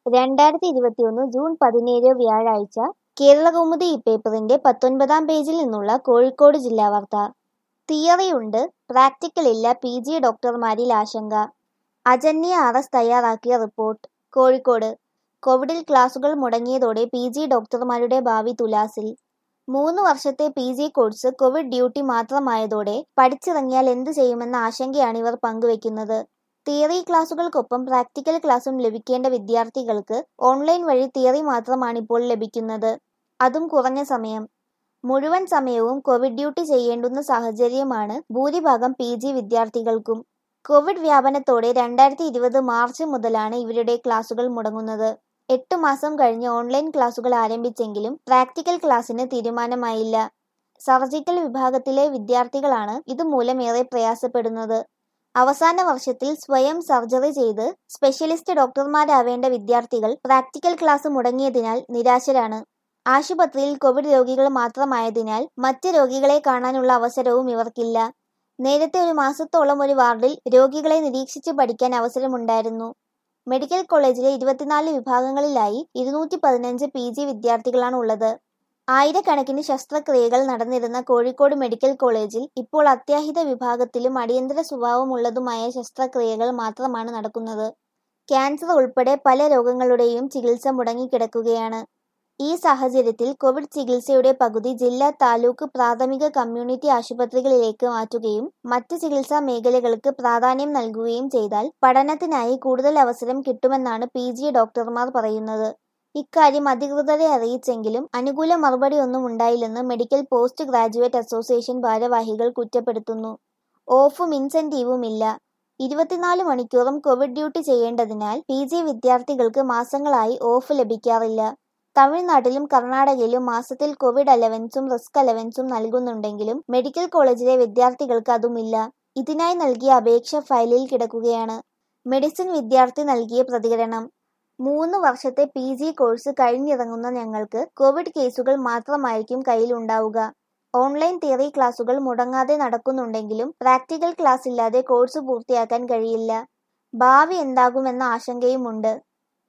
രണ്ടായിരത്തി ഇരുപത്തിയൊന്ന് ജൂൺ പതിനേഴ് വ്യാഴാഴ്ച കേരളകൗമുദി ഇപ്പേപ്പറിന്റെ പത്തൊൻപതാം പേജിൽ നിന്നുള്ള കോഴിക്കോട് ജില്ലാ വാർത്ത തിയറിയുണ്ട് പ്രാക്ടിക്കൽ ഇല്ല പി ജി ഡോക്ടർമാരിൽ ആശങ്ക അജന്യ ആർ എസ് തയ്യാറാക്കിയ റിപ്പോർട്ട് കോഴിക്കോട് കോവിഡിൽ ക്ലാസുകൾ മുടങ്ങിയതോടെ പി ജി ഡോക്ടർമാരുടെ ഭാവി തുലാസിൽ മൂന്ന് വർഷത്തെ P G course covid duty മാത്രമായതോടെ പഠിച്ചിറങ്ങിയാൽ എന്ത് ചെയ്യുമെന്ന ആശങ്കയാണ് ഇവർ പങ്കുവെക്കുന്നത് തിയറി ക്ലാസുകൾക്കൊപ്പം പ്രാക്ടിക്കൽ ക്ലാസും ലഭിക്കേണ്ട വിദ്യാർത്ഥികൾക്ക് ഓൺലൈൻ വഴി തിയറി മാത്രമാണിപ്പോൾ ലഭിക്കുന്നത് അതും കുറഞ്ഞ സമയം മുഴുവൻ സമയവും കോവിഡ് ഡ്യൂട്ടി ചെയ്യേണ്ടുന്ന സാഹചര്യമാണ് ഭൂരിഭാഗം പി ജി വിദ്യാർത്ഥികൾക്കും കോവിഡ് വ്യാപനത്തോടെ രണ്ടായിരത്തി ഇരുപത് മാർച്ച് മുതലാണ് ഇവരുടെ ക്ലാസുകൾ മുടങ്ങുന്നത് എട്ട് മാസം കഴിഞ്ഞ് ഓൺലൈൻ ക്ലാസുകൾ ആരംഭിച്ചെങ്കിലും പ്രാക്ടിക്കൽ ക്ലാസ്സിന് തീരുമാനമായില്ല സർജിക്കൽ വിഭാഗത്തിലെ വിദ്യാർത്ഥികളാണ് ഇതുമൂലം ഏറെ പ്രയാസപ്പെടുന്നത് അവസാന വർഷത്തിൽ സ്വയം സർജറി ചെയ്ത് സ്പെഷ്യലിസ്റ്റ് ഡോക്ടർമാരാവേണ്ട വിദ്യാർത്ഥികൾ പ്രാക്ടിക്കൽ ക്ലാസ് മുടങ്ങിയതിനാൽ നിരാശരാണ് ആശുപത്രിയിൽ കോവിഡ് രോഗികൾ മാത്രമായതിനാൽ മറ്റ് രോഗികളെ കാണാനുള്ള അവസരവും ഇവർക്കില്ല നേരത്തെ ഒരു മാസത്തോളം ഒരു വാർഡിൽ രോഗികളെ നിരീക്ഷിച്ച് പഠിക്കാൻ അവസരമുണ്ടായിരുന്നു മെഡിക്കൽ കോളേജിലെ ഇരുപത്തിനാല് വിഭാഗങ്ങളിലായി ഇരുന്നൂറ്റി പതിനഞ്ച് പി ജി വിദ്യാർത്ഥികളാണ് ഉള്ളത് ആയിരക്കണക്കിന് ശസ്ത്രക്രിയകൾ നടന്നിരുന്ന കോഴിക്കോട് മെഡിക്കൽ കോളേജിൽ ഇപ്പോൾ അത്യാഹിത വിഭാഗത്തിലും അടിയന്തര സ്വഭാവമുള്ളതുമായ ശസ്ത്രക്രിയകൾ മാത്രമാണ് നടക്കുന്നത് ക്യാൻസർ ഉൾപ്പെടെ പല രോഗങ്ങളുടെയും ചികിത്സ മുടങ്ങിക്കിടക്കുകയാണ് ഈ സാഹചര്യത്തിൽ കോവിഡ് ചികിത്സയുടെ പകുതി ജില്ലാ താലൂക്ക് പ്രാഥമിക കമ്മ്യൂണിറ്റി ആശുപത്രികളിലേക്ക് മാറ്റുകയും മറ്റ് ചികിത്സാ മേഖലകൾക്ക് പ്രാധാന്യം നൽകുകയും ചെയ്താൽ പഠനത്തിനായി കൂടുതൽ അവസരം കിട്ടുമെന്നാണ് പി ജി ഡോക്ടർമാർ പറയുന്നത് ഇക്കാര്യം അധികൃതരെ അറിയിച്ചെങ്കിലും അനുകൂല മറുപടി ഒന്നും ഉണ്ടായില്ലെന്ന് മെഡിക്കൽ പോസ്റ്റ് ഗ്രാജുവേറ്റ് അസോസിയേഷൻ ഭാരവാഹികൾ കുറ്റപ്പെടുത്തുന്നു ഓഫും ഇൻസെന്റീവും ഇല്ല ഇരുപത്തിനാല് മണിക്കൂറും കോവിഡ് ഡ്യൂട്ടി ചെയ്യേണ്ടതിനാൽ പി ജി വിദ്യാർത്ഥികൾക്ക് മാസങ്ങളായി ഓഫ് ലഭിക്കാറില്ല തമിഴ്നാട്ടിലും കർണാടകയിലും മാസത്തിൽ കോവിഡ് അലവൻസും റിസ്ക് അലവൻസും നൽകുന്നുണ്ടെങ്കിലും മെഡിക്കൽ കോളേജിലെ വിദ്യാർത്ഥികൾക്ക് അതുമില്ല ഇതിനായി നൽകിയ അപേക്ഷ ഫയലിൽ കിടക്കുകയാണ് മെഡിസിൻ വിദ്യാർത്ഥി നൽകിയ പ്രതികരണം മൂന്ന് വർഷത്തെ പി ജി കോഴ്സ് കഴിഞ്ഞിറങ്ങുന്ന ഞങ്ങൾക്ക് കോവിഡ് കേസുകൾ മാത്രമായിരിക്കും കയ്യിലുണ്ടാവുക ഓൺലൈൻ തിയറി ക്ലാസുകൾ മുടങ്ങാതെ നടക്കുന്നുണ്ടെങ്കിലും പ്രാക്ടിക്കൽ ക്ലാസ് ഇല്ലാതെ കോഴ്സ് പൂർത്തിയാക്കാൻ കഴിയില്ല ഭാവി എന്താകുമെന്ന ആശങ്കയുമുണ്ട്